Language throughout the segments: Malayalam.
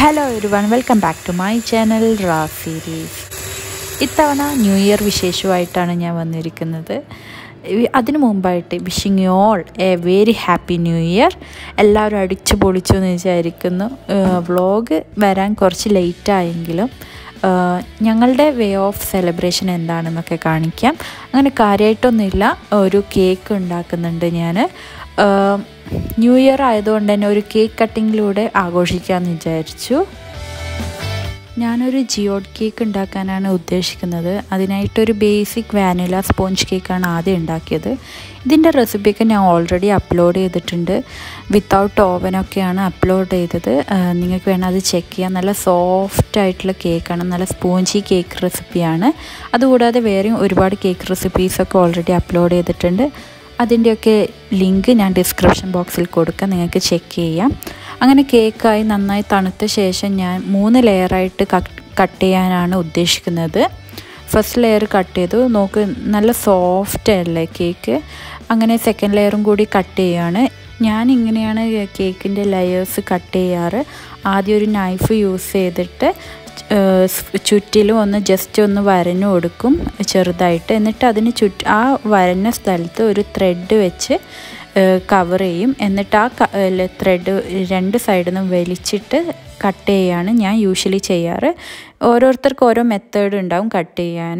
hello everyone welcome back to my channel റാ സീരീസ് ഇത്തവണ ന്യൂ ഇയർ വിശേഷമായിട്ടാണ് ഞാൻ വന്നിരിക്കുന്നത് ഈ- അതിനു മുമ്പായിട്ട് wishing you all a very happy new year എല്ലാവരും അടിച്ചു പൊളിച്ചു എന്ന് വിചാരിക്കുന്നു വ്ളോഗ് വരാൻ കുറച്ച് ലേറ്റായെങ്കിലും ഞങ്ങളുടെ വേ ഓഫ് സെലിബ്രേഷൻ എന്താണെന്നൊക്കെ കാണിക്കാം അങ്ങനെ കാര്യമായിട്ടൊന്നുമില്ല ഒരു കേക്ക് ഉണ്ടാക്കുന്നുണ്ട് ഞാൻ ന്യൂ ഇയർ ആയതുകൊണ്ട് തന്നെ ഒരു കേക്ക് കട്ടിങ്ങിലൂടെ ആഘോഷിക്കാമെന്ന് വിചാരിച്ചു ഞാനൊരു ജിയോഡ് കേക്ക് ഉണ്ടാക്കാനാണ് ഉദ്ദേശിക്കുന്നത് അതിനായിട്ടൊരു ബേസിക് വാനില സ്പോഞ്ച് കേക്കാണ് ആദ്യം ഉണ്ടാക്കിയത് ഇതിൻ്റെ റെസിപ്പിയൊക്കെ ഞാൻ ഓൾറെഡി അപ്ലോഡ് ചെയ്തിട്ടുണ്ട് വിത്തൗട്ട് ഓവനൊക്കെയാണ് അപ്ലോഡ് ചെയ്തത് ആ, നിങ്ങൾക്ക് വേണം അത് ചെക്ക് ചെയ്യാം നല്ല സോഫ്റ്റ് ആയിട്ടുള്ള കേക്കാണ് നല്ല സ്പോഞ്ചി കേക്ക് റെസിപ്പിയാണ് അതുകൂടാതെ വേറെയും ഒരുപാട് കേക്ക് റെസിപ്പീസൊക്കെ ഓൾറെഡി അപ്ലോഡ് ചെയ്തിട്ടുണ്ട് അതിൻ്റെയൊക്കെ ലിങ്ക് ഞാൻ ഡിസ്ക്രിപ്ഷൻ ബോക്സിൽ കൊടുക്കാം നിങ്ങൾക്ക് ചെക്ക് ചെയ്യാം അങ്ങനെ കേക്കായി നന്നായി തണുത്ത ശേഷം ഞാൻ മൂന്ന് ലെയറായിട്ട് കട്ട് ചെയ്യാനാണ് ഉദ്ദേശിക്കുന്നത് ഫസ്റ്റ് ലെയർ കട്ട് ചെയ്തു നോക്ക് നല്ല സോഫ്റ്റ് അല്ലേ കേക്ക് അങ്ങനെ സെക്കൻഡ് ലെയറും കൂടി കട്ട് ചെയ്യുകയാണ് ഞാൻ ഇങ്ങനെയാണ് കേക്കിൻ്റെ ലെയേഴ്സ് കട്ട് ചെയ്യാറ് ആദ്യം ഒരു നൈഫ് യൂസ് ചെയ്തിട്ട് ഏഹ് സ് ചുറ്റിലും ഒന്ന് ജസ്റ്റ് ഒന്ന് വരഞ്ഞു കൊടുക്കും ചെറുതായിട്ട് എന്നിട്ട് അതിന് ചുറ്റ് ആ വരഞ്ഞ സ്ഥലത്ത് ഒരു ത്രെഡ് വെച്ച് കവർ ചെയ്യും എന്നിട്ട് ആ ത്രെഡ് രണ്ട് സൈഡിൽ നിന്നും വലിച്ചിട്ട് കട്ട് ചെയ്യാണ് ഞാൻ യൂഷ്വലി ചെയ്യാറ് ഓരോരുത്തർക്കും ഓരോ മെത്തേഡ് ഉണ്ടാവും കട്ട് ചെയ്യാൻ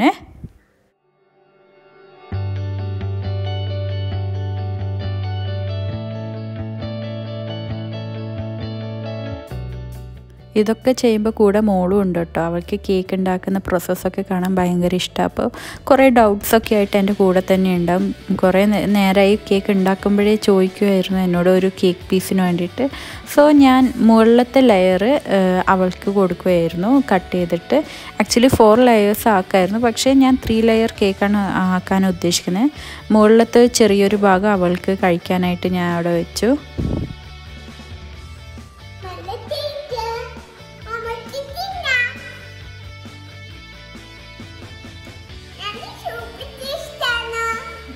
ഇതൊക്കെ ചെയ്യുമ്പോൾ കൂടെ മോളും ഉണ്ട് കേട്ടോ അവൾക്ക് കേക്ക് ഉണ്ടാക്കുന്ന പ്രോസസ്സൊക്കെ കാണാൻ ഭയങ്കര ഇഷ്ടമാണ് അപ്പോൾ കുറേ ഡൗട്ട്സൊക്കെ ആയിട്ട് എൻ്റെ കൂടെ തന്നെ ഉണ്ടാവും കുറേ നേ- നേരമായി കേക്ക് ഉണ്ടാക്കുമ്പോഴേ ചോദിക്കുമായിരുന്നു എന്നോട് ഒരു കേക്ക് പീസിന് വേണ്ടിയിട്ട് സോ ഞാൻ മുകളിലത്തെ ലെയർ അവൾക്ക് കൊടുക്കുമായിരുന്നു കട്ട് ചെയ്തിട്ട് ആക്ച്വലി ഫോർ ലെയേഴ്സ് ആക്കായിരുന്നു പക്ഷേ ഞാൻ ത്രീ ലെയർ കേക്കാണ് ആക്കാൻ ഉദ്ദേശിക്കുന്നത് മുകളിലത്തെ ചെറിയൊരു ഭാഗം അവൾക്ക് കഴിക്കാനായിട്ട് ഞാൻ അവിടെ വെച്ചു നല്ല ടേസ്റ്റ് അമ്മയ്ക്ക് തിന്നാം നല്ല സൂപ്പർ ടേസ്റ്റാണ്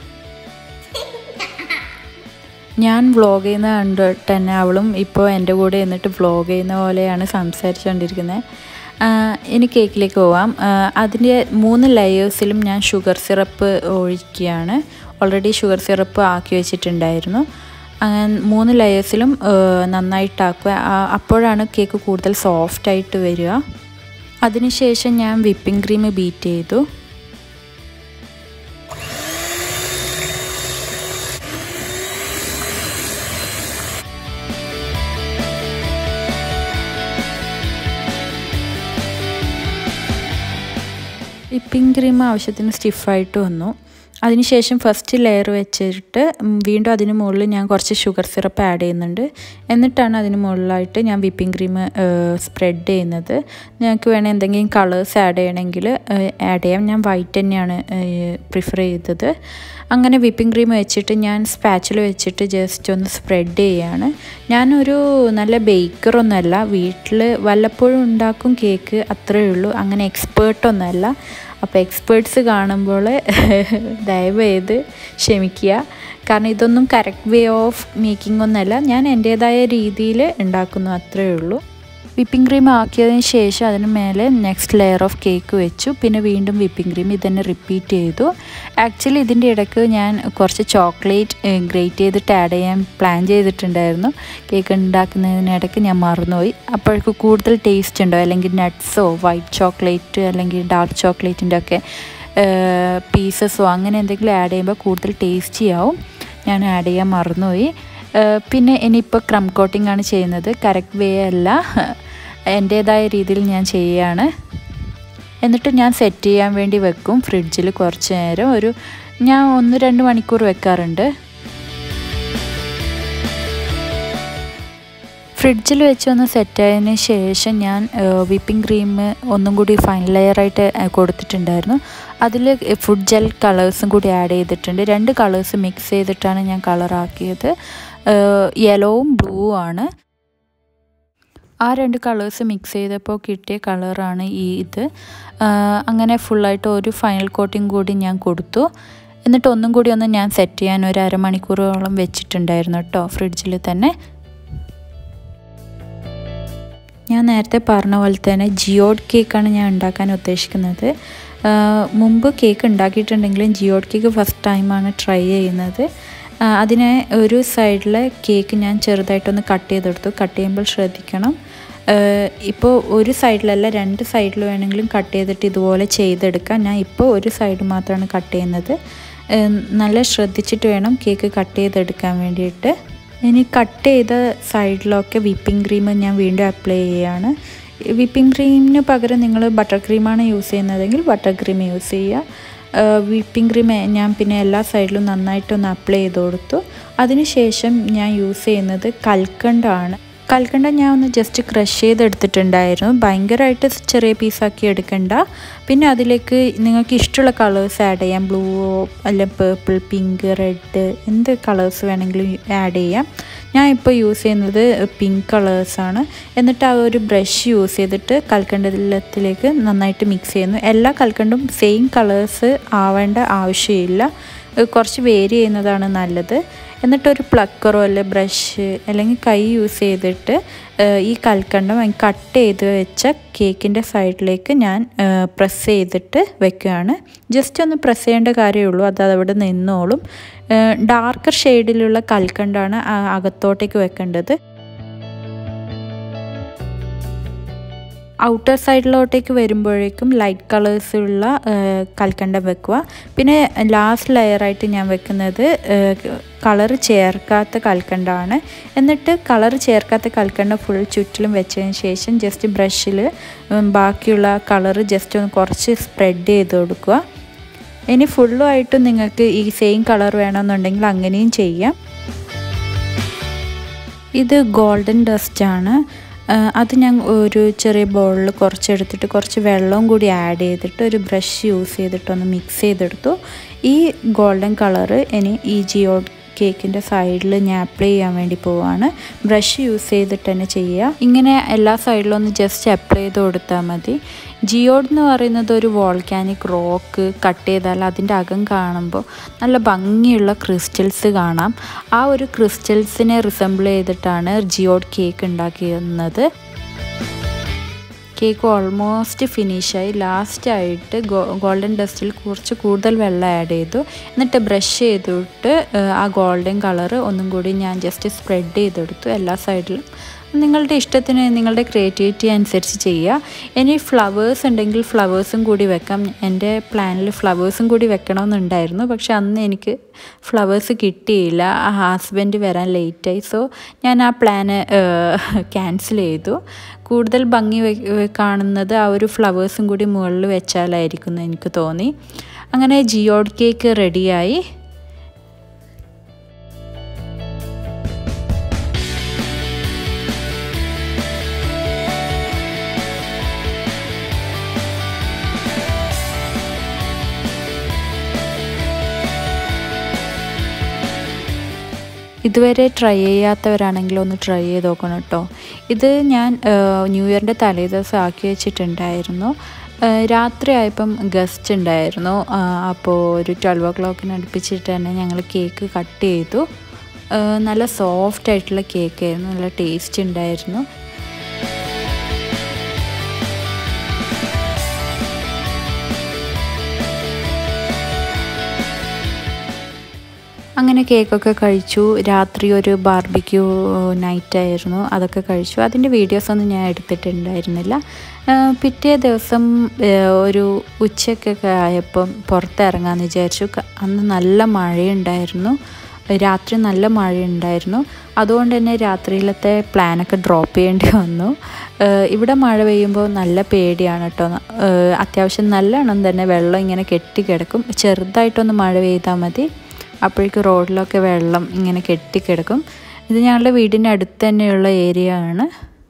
ഞാൻ വ്ളോഗ് ചെയ്യുന്ന കണ്ടിട്ട് തന്നെ അവളും ഇപ്പോൾ എൻ്റെ കൂടെ എന്നിട്ട് വ്ളോഗ് ചെയ്യുന്ന പോലെയാണ് സംസാരിച്ചുകൊണ്ടിരിക്കുന്നത് ഇനി കേക്കിലേക്ക് പോവാം അതിൻ്റെ മൂന്ന് ലെയേഴ്സിലും ഞാൻ ഷുഗർ സിറപ്പ് ഒഴിക്കുകയാണ് ഓൾറെഡി ഷുഗർ സിറപ്പ് ആക്കി വെച്ചിട്ടുണ്ടായിരുന്നു അങ്ങനെ മൂന്ന് ലെയേഴ്സിലും നന്നായിട്ടാക്കുക ആ- അപ്പോഴാണ് കേക്ക് കൂടുതൽ സോഫ്റ്റായിട്ട് വരിക അതിനുശേഷം ഞാൻ വിപ്പിംഗ് ക്രീം ബീറ്റ് ചെയ്തു വിപ്പിംഗ് ക്രീം ആവശ്യത്തിന് സ്റ്റിഫായിട്ട് വന്നു അതിനുശേഷം ഫസ്റ്റ് ലെയർ വെച്ചിട്ട് ഉം, വീണ്ടും അതിന് മുകളിൽ ഞാൻ കുറച്ച് ഷുഗർ സിറപ്പ് ആഡ് ചെയ്യുന്നുണ്ട് എന്നിട്ടാണ് അതിന് മുകളിലായിട്ട് ഞാൻ വിപ്പിംഗ് ക്രീം സ്പ്രെഡ് ചെയ്യുന്നത് ഞങ്ങൾക്ക് വേണേൽ എന്തെങ്കിലും കളേഴ്സ് ആഡ് ചെയ്യണമെങ്കിൽ ആഡ് ചെയ്യാം ഞാൻ വൈറ്റ് തന്നെയാണ് പ്രിഫർ ചെയ്തത് അങ്ങനെ വിപ്പിംഗ് ക്രീം വെച്ചിട്ട് ഞാൻ സ്പാച്ചിൽ വെച്ചിട്ട് ജസ്റ്റ് ഒന്ന് സ്പ്രെഡ് ചെയ്യാണ് ഞാനൊരു നല്ല ബേക്കറൊന്നുമല്ല വീട്ടിൽ വല്ലപ്പോഴും ഉണ്ടാക്കും കേക്ക് അത്രയേ ഉള്ളൂ അങ്ങനെ എക്സ്പേർട്ടൊന്നുമല്ല അപ്പോൾ എക്സ്പേർട്സ് കാണുമ്പോൾ ദയവ് ചെയ്ത് ക്ഷമിക്കുക കാരണം ഇതൊന്നും കറക്റ്റ് വേ ഓഫ് മേക്കിംഗ് ഒന്നുമല്ല ഞാൻ എൻ്റേതായ രീതിയിൽ ഉണ്ടാക്കുന്നു അത്രയേ ഉള്ളൂ വിപ്പിംഗ് ക്രീം ആക്കിയതിന് ശേഷം അതിന് മേലെ നെക്സ്റ്റ് ലെയർ ഓഫ് കേക്ക് വെച്ചു പിന്നെ വീണ്ടും വിപ്പിംഗ് ക്രീം ഇതന്നെ റിപ്പീറ്റ് ചെയ്തു ആക്ച്വലി ഇതിൻ്റെ ഇടയ്ക്ക് ഞാൻ കുറച്ച് ചോക്ലേറ്റ് ഗ്രേറ്റ് ചെയ്തിട്ട് ആഡ് ചെയ്യാൻ പ്ലാൻ ചെയ്തിട്ടുണ്ടായിരുന്നു കേക്ക് ഉണ്ടാക്കുന്നതിനിടയ്ക്ക് ഞാൻ മറന്നുപോയി അപ്പോഴേക്ക് കൂടുതൽ ടേസ്റ്റ് ഉണ്ടോ അല്ലെങ്കിൽ നട്ട്സോ വൈറ്റ് ചോക്ലേറ്റ് അല്ലെങ്കിൽ ഡാർക്ക് ചോക്ലേറ്റിൻ്റെ ഒക്കെ പീസസോ അങ്ങനെ എന്തെങ്കിലും ആഡ് ചെയ്യുമ്പോൾ കൂടുതൽ ടേസ്റ്റി ആവും ഞാൻ ആഡ് ചെയ്യാൻ മറന്നുപോയി ഏഹ് പിന്നെ ഇനിയിപ്പോൾ ക്രം കോട്ടിംഗ് ആണ് ചെയ്യുന്നത് കറക്റ്റ് വേ അല്ല എൻ്റേതായ രീതിയിൽ ഞാൻ ചെയ്യുകയാണ് എന്നിട്ട് ഞാൻ സെറ്റ് ചെയ്യാൻ വേണ്ടി വെക്കും ഫ്രിഡ്ജിൽ കുറച്ച് നേരം ഒരു ഞാൻ ഒന്ന് രണ്ട് മണിക്കൂർ വെക്കാറുണ്ട് ഫ്രിഡ്ജിൽ വെച്ച് ഒന്ന് സെറ്റായതിന് ശേഷം ഞാൻ വിപ്പിംഗ് ക്രീം ഒന്നും കൂടി ഫൈൻ ലെയറായിട്ട് കൊടുത്തിട്ടുണ്ടായിരുന്നു അതിൽ ഫുഡ് ജെൽ കളേഴ്സും കൂടി ആഡ് ചെയ്തിട്ടുണ്ട് രണ്ട് കളേഴ്സ് മിക്സ് ചെയ്തിട്ടാണ് ഞാൻ കളറാക്കിയത് യെലോവും ബ്ലൂ ആണ് ആ രണ്ട് കളേഴ്സ് മിക്സ് ചെയ്തപ്പോൾ കിട്ടിയ കളറാണ് ഈ ഇത് ആ, അങ്ങനെ ഫുള്ളായിട്ട് ഒരു ഫൈനൽ കോട്ടിങ് കൂടി ഞാൻ കൊടുത്തു എന്നിട്ട് ഒന്നും കൂടി ഒന്ന് ഞാൻ സെറ്റ് ചെയ്യാൻ ഒരു അരമണിക്കൂറോളം വെച്ചിട്ടുണ്ടായിരുന്നു കേട്ടോ ഫ്രിഡ്ജിൽ തന്നെ ഞാൻ നേരത്തെ പറഞ്ഞ പോലെ തന്നെ ജിയോഡ് കേക്കാണ് ഞാൻ ഉണ്ടാക്കാൻ ഉദ്ദേശിക്കുന്നത് ആ, മുമ്പ് കേക്ക് ഉണ്ടാക്കിയിട്ടുണ്ടെങ്കിലും ജിയോഡ് കേക്ക് ഫസ്റ്റ് ടൈമാണ് ട്രൈ ചെയ്യുന്നത് ആ, അതിനെ ഒരു സൈഡിലെ കേക്ക് ഞാൻ ചെറുതായിട്ടൊന്ന് കട്ട് ചെയ്തെടുത്തു കട്ട് ചെയ്യുമ്പോൾ ശ്രദ്ധിക്കണം ഇപ്പോൾ ഒരു സൈഡിലല്ല രണ്ട് സൈഡിൽ വേണമെങ്കിലും കട്ട് ചെയ്തിട്ട് ഇതുപോലെ ചെയ്തെടുക്കാം ഞാൻ ഇപ്പോൾ ഒരു സൈഡ് മാത്രമാണ് കട്ട് ചെയ്യുന്നത് ഏഹ് നല്ല ശ്രദ്ധിച്ചിട്ട് വേണം കേക്ക് കട്ട് ചെയ്തെടുക്കാൻ വേണ്ടിയിട്ട് ഇനി കട്ട് ചെയ്ത സൈഡിലൊക്കെ വിപ്പിംഗ് ക്രീം ഞാൻ വീണ്ടും അപ്ലൈ ചെയ്യുകയാണ് വിപ്പിംഗ് ക്രീമിന് പകരം നിങ്ങൾ ബട്ടർ ക്രീമാണ് യൂസ് ചെയ്യുന്നതെങ്കിൽ ബട്ടർ ക്രീം യൂസ് ചെയ്യുക വിപ്പിംഗ് ക്രീം ഞാൻ പിന്നെ എല്ലാ സൈഡിലും നന്നായിട്ടൊന്ന് അപ്ലൈ ചെയ്ത് കൊടുത്തു അതിനുശേഷം ഞാൻ യൂസ് ചെയ്യുന്നത് കൽക്കണ്ടാണ് കൽക്കണ്ട ഞാൻ ഒന്ന് ജസ്റ്റ് ക്രഷ് ചെയ്തെടുത്തിട്ടുണ്ടായിരുന്നു ഭയങ്കരമായിട്ട് ചെറിയ പീസാക്കി എടുക്കണ്ട പിന്നെ അതിലേക്ക് നിങ്ങൾക്ക് ഇഷ്ടമുള്ള കളേഴ്സ് ആഡ് ചെയ്യാം ബ്ലൂ അല്ല പേർപ്പിൾ പിങ്ക് റെഡ് എന്ത് കളേഴ്സ് വേണമെങ്കിലും ആഡ് ചെയ്യാം ഞാൻ ഇപ്പോൾ യൂസ് ചെയ്യുന്നത് പിങ്ക് കളേഴ്സാണ് എന്നിട്ട് ആ ഒരു ബ്രഷ് യൂസ് ചെയ്തിട്ട് കൽക്കണ്ടത്തിലേക്ക് നന്നായിട്ട് മിക്സ് ചെയ്യുന്നു എല്ലാ കൽക്കണ്ടും സെയിം കളേഴ്സ് ആവേണ്ട ആവശ്യമില്ല ഏഹ് കുറച്ച് വേരി ചെയ്യുന്നതാണ് നല്ലത് എന്നിട്ടൊരു പ്ലക്കറോ അല്ലെ ബ്രഷ് അല്ലെങ്കിൽ കൈ യൂസ് ചെയ്തിട്ട് ഏഹ് ഈ കൽക്കണ്ടം കട്ട് ചെയ്ത് വെച്ച കേക്കിൻ്റെ സൈഡിലേക്ക് ഞാൻ പ്രസ് ചെയ്തിട്ട് വെക്കുകയാണ് ജസ്റ്റ് ഒന്ന് പ്രസ് ചെയ്യേണ്ട കാര്യമുള്ളൂ അത് അവിടെ നിന്നോളും ഡാർക്കർ ഷെയ്ഡിലുള്ള കൽക്കണ്ടാണ് ആ- അകത്തോട്ടേക്ക് വെക്കേണ്ടത് ഔട്ടർ സൈഡിലോട്ടേക്ക് വരുമ്പോഴേക്കും ലൈറ്റ് കളേഴ്സുള്ള കൽക്കണ്ടം വെക്കുക പിന്നെ ലാസ്റ്റ് ലെയറായിട്ട് ഞാൻ വെക്കുന്നത് കളർ ചേർക്കാത്ത കൽക്കണ്ടമാണ് എന്നിട്ട് കളർ ചേർക്കാത്ത കൽക്കണ്ടം ഫുൾ ചുറ്റിലും വെച്ചതിന് ശേഷം ജസ്റ്റ് ബ്രഷിൽ ബാക്കിയുള്ള കളർ ജസ്റ്റ് ഒന്ന് കുറച്ച് സ്പ്രെഡ് ചെയ്ത് കൊടുക്കുക ഇനി ഫുള്ളുമായിട്ടും നിങ്ങൾക്ക് ഈ സെയിം കളർ വേണമെന്നുണ്ടെങ്കിൽ അങ്ങനെയും ചെയ്യാം ഇത് ഗോൾഡൻ ഡസ്റ്റ് ആണ് ആ, അത് ഞാൻ ഒരു ചെറിയ ബൗളിൽ കുറച്ചെടുത്തിട്ട് കുറച്ച് വെള്ളവും കൂടി ആഡ് ചെയ്തിട്ട് ഒരു ബ്രഷ് യൂസ് ചെയ്തിട്ടൊന്ന് മിക്സ് ചെയ്തെടുത്തു ഈ ഗോൾഡൻ കളറ് ഇനി ഈ ജിയോ കേക്കിൻ്റെ സൈഡിൽ ഞാൻ അപ്ലൈ ചെയ്യാൻ വേണ്ടി പോവാണ് ബ്രഷ് യൂസ് ചെയ്തിട്ട് തന്നെ ചെയ്യുക ഇങ്ങനെ എല്ലാ സൈഡിലും ഒന്ന് ജസ്റ്റ് അപ്ലൈ ചെയ്ത് കൊടുത്താൽ മതി ജിയോഡ് എന്ന് പറയുന്നത് ഒരു വോൾക്കാനിക് റോക്ക് കട്ട് ചെയ്താൽ അതിൻ്റെ അകം കാണുമ്പോൾ നല്ല ഭംഗിയുള്ള ക്രിസ്റ്റൽസ് കാണാം ആ ഒരു ക്രിസ്റ്റൽസിനെ റിസംബിൾ ചെയ്തിട്ടാണ് ജിയോഡ് കേക്ക് ഉണ്ടാക്കിയിരുന്നത് കേക്ക് ഓൾമോസ്റ്റ് ഫിനിഷായി ലാസ്റ്റായിട്ട് ഗോ ഗോൾഡൻ ഡസ്റ്റിൽ കുറച്ച് കൂടുതൽ വെള്ളം ആഡ് ചെയ്തു എന്നിട്ട് ബ്രഷ് ചെയ്തിട്ട് ഏഹ്, ആ ഗോൾഡൻ കളർ ഒന്നും കൂടി ഞാൻ ജസ്റ്റ് സ്പ്രെഡ് ചെയ്തെടുത്തു എല്ലാ സൈഡിലും നിങ്ങളുടെ ഇഷ്ടത്തിന് നിങ്ങളുടെ ക്രിയേറ്റിവിറ്റി അനുസരിച്ച് ചെയ്യുക ഇനി ഫ്ലവേഴ്സ് ഉണ്ടെങ്കിൽ ഫ്ലവേഴ്സും കൂടി വെക്കാം എൻ്റെ പ്ലാനിൽ ഫ്ലവേഴ്സും കൂടി വെക്കണമെന്നുണ്ടായിരുന്നു പക്ഷെ അന്ന് എനിക്ക് ഫ്ലവേഴ്സ് കിട്ടിയില്ല ആ ഹസ്ബൻഡ് വരാൻ ലേറ്റായി സോ ഞാൻ ആ പ്ലാന് ക്യാൻസൽ ചെയ്തു കൂടുതൽ ഭംഗി വെ- വെ- കാണുന്നത് ആ ഒരു ഫ്ലവേഴ്സും കൂടി മുകളിൽ വെച്ചാലായിരിക്കും എന്ന് എനിക്ക് തോന്നി അങ്ങനെ ജിയോഡ് കേക്ക് റെഡിയായി ഇതുവരെ ട്രൈ ചെയ്യാത്തവരാണെങ്കിൽ ഒന്ന് ട്രൈ ചെയ്ത് നോക്കണം കേട്ടോ ഇത് ഞാൻ ന്യൂ ഇയറിൻ്റെ തലേ ദിവസം ആക്കി വെച്ചിട്ടുണ്ടായിരുന്നു ഏഹ് രാത്രി ആയപ്പം ഗസ്റ്റ് ഉണ്ടായിരുന്നു ആഹ് അപ്പോൾ ഒരു ട്വൽവ് ഓ ക്ലോക്കിന് അടുപ്പിച്ചിട്ട് തന്നെ ഞങ്ങൾ കേക്ക് കട്ട് ചെയ്തു ഏഹ് നല്ല സോഫ്റ്റ് ആയിട്ടുള്ള കേക്കായിരുന്നു നല്ല ടേസ്റ്റ് ഉണ്ടായിരുന്നു അങ്ങനെ കേക്കൊക്കെ കഴിച്ചു രാത്രി ഒരു ബാർബിക്യൂ നൈറ്റായിരുന്നു അതൊക്കെ കഴിച്ചു അതിൻ്റെ വീഡിയോസൊന്നും ഞാൻ എടുത്തിട്ടുണ്ടായിരുന്നില്ല ആ, പിറ്റേ ദിവസം ആ, ഒരു ഉച്ചക്കൊക്കെ ആയപ്പം പുറത്തിറങ്ങാമെന്ന് വിചാരിച്ചു ക- അന്ന് നല്ല മഴയുണ്ടായിരുന്നു രാത്രി നല്ല മഴയുണ്ടായിരുന്നു അതുകൊണ്ട് തന്നെ രാത്രിയിലത്തെ പ്ലാനൊക്കെ ഡ്രോപ്പ് ചെയ്യേണ്ടി വന്നു ഏഹ് ഇവിടെ മഴ പെയ്യുമ്പോൾ നല്ല പേടിയാണ് കേട്ടോ ഏഹ് അത്യാവശ്യം നല്ലോണം തന്നെ വെള്ളം ഇങ്ങനെ കെട്ടിക്കിടക്കും ചെറുതായിട്ടൊന്ന് മഴ പെയ്താൽ മതി അപ്പോഴേക്കും റോഡിലൊക്കെ വെള്ളം ഇങ്ങനെ കെട്ടിക്കിടക്കും ഇത് ഞങ്ങളുടെ വീടിൻ്റെ അടുത്ത് തന്നെയുള്ള ഏരിയ ആണ്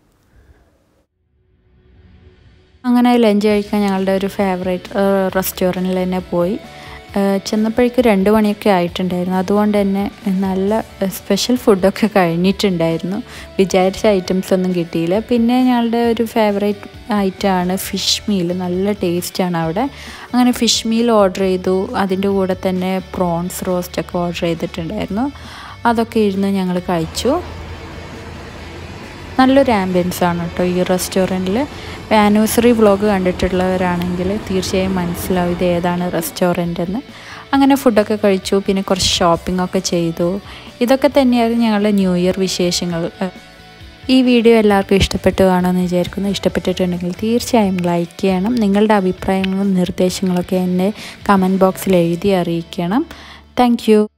അങ്ങനെ ലഞ്ച് കഴിക്കാൻ ഞങ്ങളുടെ ഒരു ഫേവറേറ്റ് റെസ്റ്റോറൻറ്റിൽ തന്നെ പോയി ഏഹ് ചെന്നപ്പോഴേക്കും രണ്ട് മണിയൊക്കെ ആയിട്ടുണ്ടായിരുന്നു അതുകൊണ്ട് തന്നെ നല്ല സ്പെഷ്യൽ ഫുഡൊക്കെ കഴിഞ്ഞിട്ടുണ്ടായിരുന്നു വിചാരിച്ച ഐറ്റംസ് ഒന്നും കിട്ടിയില്ല പിന്നെ ഞങ്ങളുടെ ഒരു ഫേവറേറ്റ് ഐറ്റമാണ് ഫിഷ് മീൽ നല്ല ടേസ്റ്റാണ് അവിടെ അങ്ങനെ ഫിഷ് മീൽ ഓർഡർ ചെയ്തു അതിൻ്റെ കൂടെ തന്നെ പ്രോൺസ് റോസ്റ്റൊക്കെ ഓർഡർ ചെയ്തിട്ടുണ്ടായിരുന്നു അതൊക്കെ ഇരുന്ന് ഞങ്ങൾ കഴിച്ചു നല്ലൊരു ആംബിയൻസ് ആണ് കേട്ടോ ഈ റെസ്റ്റോറൻറ്റിൽ ആനിവേഴ്സറി വ്ളോഗ് കണ്ടിട്ടുള്ളവരാണെങ്കിൽ തീർച്ചയായും മനസ്സിലാവും ഇത് ഏതാണ് റെസ്റ്റോറൻ്റ് എന്ന് അങ്ങനെ ഫുഡൊക്കെ കഴിച്ചു പിന്നെ കുറച്ച് ഷോപ്പിംഗ് ഒക്കെ ചെയ്തു ഇതൊക്കെ തന്നെയായിരുന്നു ഞങ്ങളുടെ ന്യൂ ഇയർ വിശേഷങ്ങൾ ഈ വീഡിയോ എല്ലാവർക്കും ഇഷ്ടപ്പെട്ടു കാണുമെന്ന് വിചാരിക്കുന്നു ഇഷ്ടപ്പെട്ടിട്ടുണ്ടെങ്കിൽ തീർച്ചയായും ലൈക്ക് ചെയ്യണം നിങ്ങളുടെ അഭിപ്രായങ്ങളും നിർദ്ദേശങ്ങളൊക്കെ എന്നെ കമൻറ്റ് ബോക്സിൽ എഴുതി അറിയിക്കണം താങ്ക്